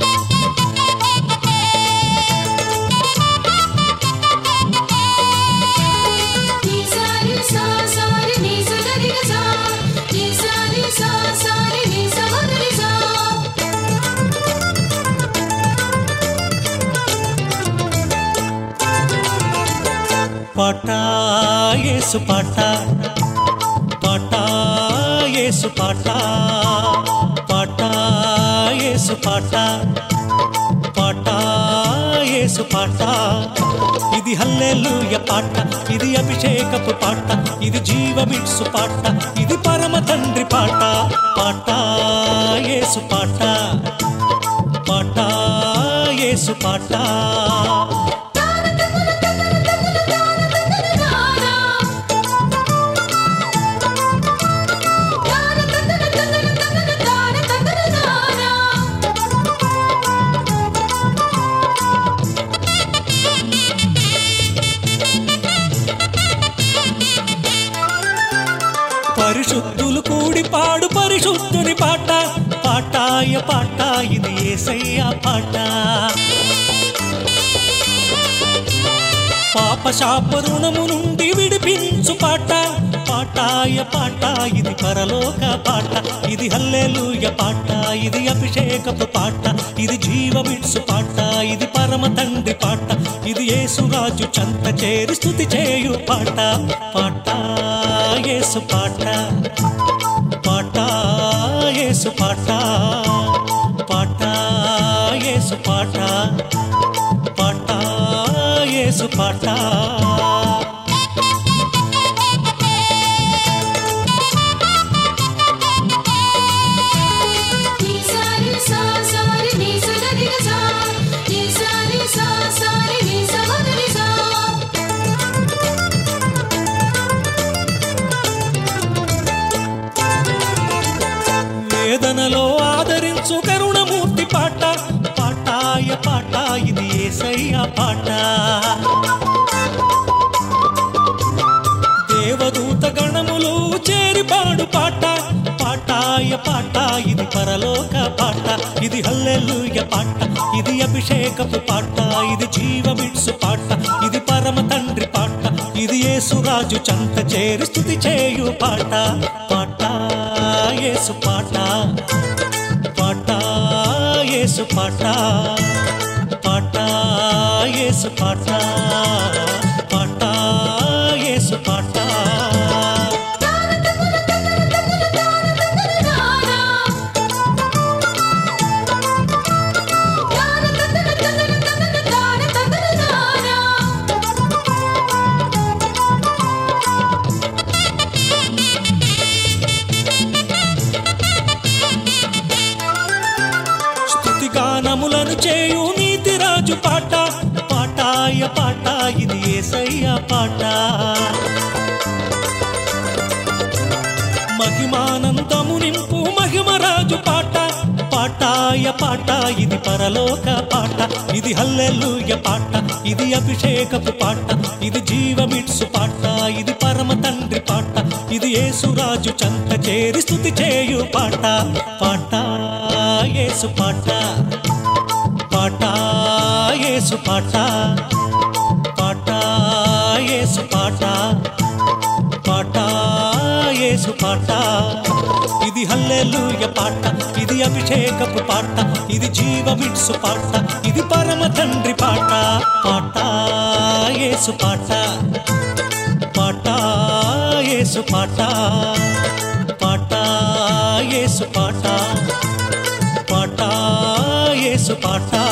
నీ సారి సా సారి నీ సగరి సా నీ సారి సా సారి నీ సగరి సా పాట యేసు పాట పాట యేసు పాట పాట యేసు పాట పాట యేసు పాట ఇది హల్లెలూయ పాట ఇది అభిషేకపు పాట ఇది జీవమిట్సు పాట ఇది పరమ తండ్రి పాట పాట యేసు పాట పాట యేసు పాట పరిశుద్ధులు కూడి పాడు పరిశుద్ధుని పాట పాటాయ పాట ఇది ఏసయ్య పాట పాప శాప రుణము నుండి విడిపించు పాట పాటాయ పాట ఇది పరలోక పాట ఇది హల్లెలూయ పాట ఇది అభిషేకపు పాట ఇది జీవమిట్సు పాట ఇది పరమ తండ్రి పాట ఇది యేసురాజు చంత చేరి స్థుతి చేయు పాట పాట యేసు పాట పాట యేసు పాట పాట యేసు పాట పాట యేసు పాట నీ సారి సా సారి నీ సగరి సా నీ సారి సా సారి నీ సగరి సా వేదనలో ఆదరించు కరుణమూర్తి పాట పాటాయ పాట ఇది ఏసయ్య పాట దేవదూత గణములు చేరి పాడు పాట పాటాయ పాట ఇది పరలోక పాట ఇది హల్లెలూయ పాట ఇది అభిషేకపు పాట ఇది జీవమిట్సు పాట ఇది పరమ తండ్రి పాట ఇది యేసురాజు చంత చేరి స్థుతి చేయు పాట పాట యేసు పాట పాట యేసు పాట పాట యేసు పాట పాట యేసు పాట స్తుతి గానములను చేయు నీతి రాజు పాట పాటాయ పాట ఇది ఏసయ్య పాట మహిమానందము నింపు మహిమరాజు పాట పాటాయ పాట ఇది పరలోక పాట ఇది హల్లెలూయ పాట ఇది అభిషేకపు పాట ఇది జీవమిట్సు పాట ఇది పరమ తండ్రి పాట ఇది యేసురాజు చంత చేరి స్థుతి చేయు పాట పాట యేసు పాట పాట యేసు పాట పాట యేసు పాట పాట యేసు పాట ఇది హల్లెలూయ పాట ఇది అభిషేకపు పాట ఇది జీవమిట్సు పాట ఇది పరమ తండ్రి పాట పాట యేసు పాట పాట యేసు పాట పాట యేసు పాట పాట యేసు పాట